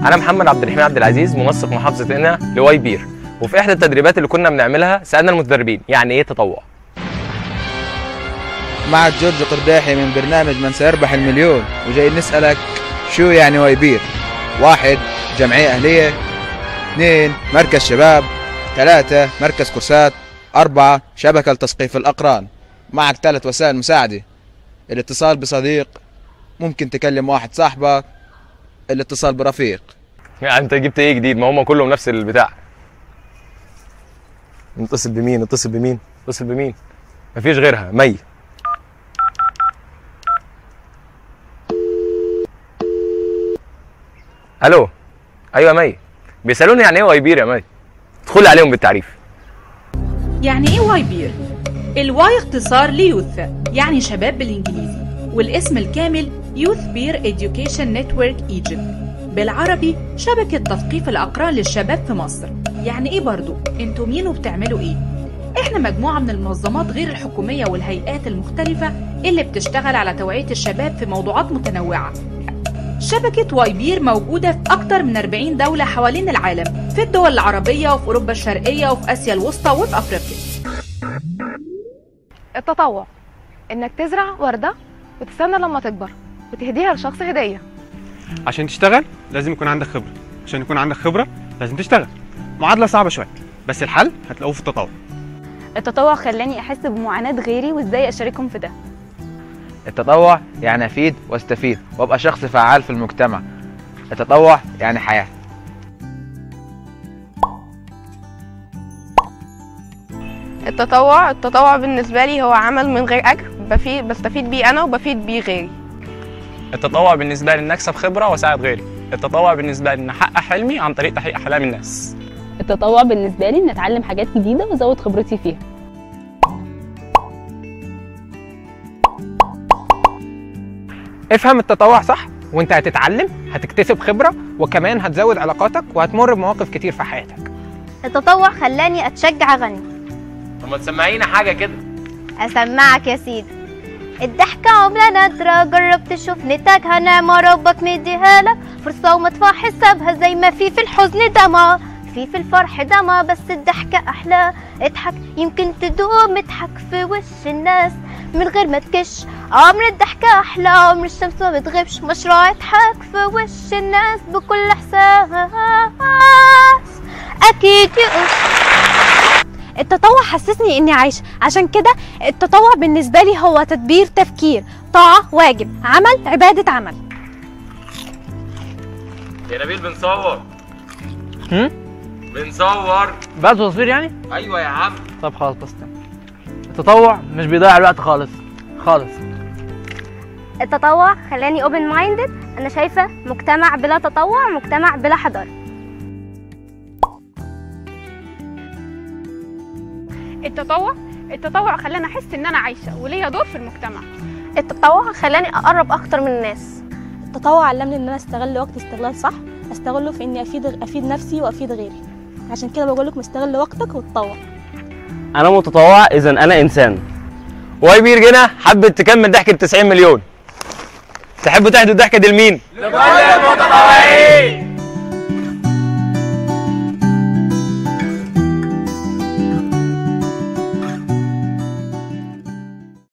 انا محمد عبد الرحيم عبد العزيز منسق محافظه قنا لواي بير وفي احدى التدريبات اللي كنا بنعملها سالنا المتدربين يعني ايه تطوع معك جورج قرداحي من برنامج من سيربح المليون وجاي نسألك شو يعني وايبير واحد جمعية أهلية اثنين مركز شباب ثلاثة مركز كورسات أربعة شبكة لتثقيف الأقران معك ثلاث وسائل مساعدة الاتصال بصديق ممكن تكلم واحد صاحبك الاتصال برفيق يعني انت جبت ايه جديد ما هم كلهم نفس البتاع نتصل بمين نتصل بمين نتصل بمين مفيش غيرها مي الو ايوه يا مي بيسالوني يعني ايه وايبير يا مي ادخلي عليهم بالتعريف يعني ايه واي بير؟ الواي اختصار ليوث يعني شباب بالانجليزي والاسم الكامل يوث بير Education نتورك ايجيبت بالعربي شبكة تثقيف الأقران للشباب في مصر يعني ايه برضو؟ انتوا مين وبتعملوا ايه؟ احنا مجموعة من المنظمات غير الحكومية والهيئات المختلفة اللي بتشتغل على توعية الشباب في موضوعات متنوعة شبكة واي بير موجودة في أكتر من 40 دولة حوالين العالم في الدول العربية وفي أوروبا الشرقية وفي آسيا الوسطى وفي أفريقيا التطوع انك تزرع وردة وتستنى لما تكبر وتهديها لشخص هدية عشان تشتغل لازم يكون عندك خبره عشان يكون عندك خبره لازم تشتغل معادله صعبه شويه بس الحل هتلاقوه في التطوع التطوع خلاني احس بمعاناة غيري وازاي اشاركهم في ده التطوع يعني أفيد واستفيد وأبقى شخص فعال في المجتمع التطوع يعني حياة التطوع التطوع بالنسبة لي هو عمل من غير أجر بفيد بستفيد بيه أنا وبفيد بيه غيري التطوع بالنسبه لي ان اكسب خبره واساعد غيري التطوع بالنسبه لي ان احقق حلمي عن طريق تحقيق احلام الناس التطوع بالنسبة لي ان اتعلم حاجات جديدة وازود خبرتي فيها افهم التطوع صح وانت هتتعلم هتكتسب خبرة وكمان هتزود علاقاتك وهتمر بمواقف كتير في حياتك التطوع خلاني اتشجع اغني طب ما تسمعينا حاجه كده اسمعك يا سيدي الضحكة عملة نادرة جرب تشوف نتاجها نعمة ربك مديها لك فرصة ومدفع حسابها زي ما في في الحزن دمعة في في الفرح دمعة بس الضحكة أحلى اضحك يمكن تدوم اضحك في وش الناس من غير ما تكش عمر الضحكة أحلى عمر الشمس ما بتغيبش مشروع اضحك في وش الناس بكل إحساس أكيد يقول التطوع حسسني اني عايشه عشان كده التطوع بالنسبه لي هو تدبير تفكير طاعه واجب عمل عباده عمل يا نبيل بنصور هم؟ بنصور بعد تصوير يعني ايوه يا عم طب خلاص بس تمام. التطوع مش بيضيع الوقت خالص خالص التطوع خلاني اوبن مايندد انا شايفه مجتمع بلا تطوع مجتمع بلا حضاره التطوع التطوع خلاني احس ان انا عايشة وليا دور في المجتمع التطوع خلاني اقرب اكتر من الناس التطوع علمني ان انا استغل وقتي استغلال صح استغله في اني افيد افيد نفسي وافيد غيري عشان كده بقول لكم استغل وقتك وتطوع انا متطوع اذا انا انسان واي بير جنا حبت تكمل ضحكه 90 مليون تحبوا تهدوا الضحكه دي لمين؟ لكل المتطوعين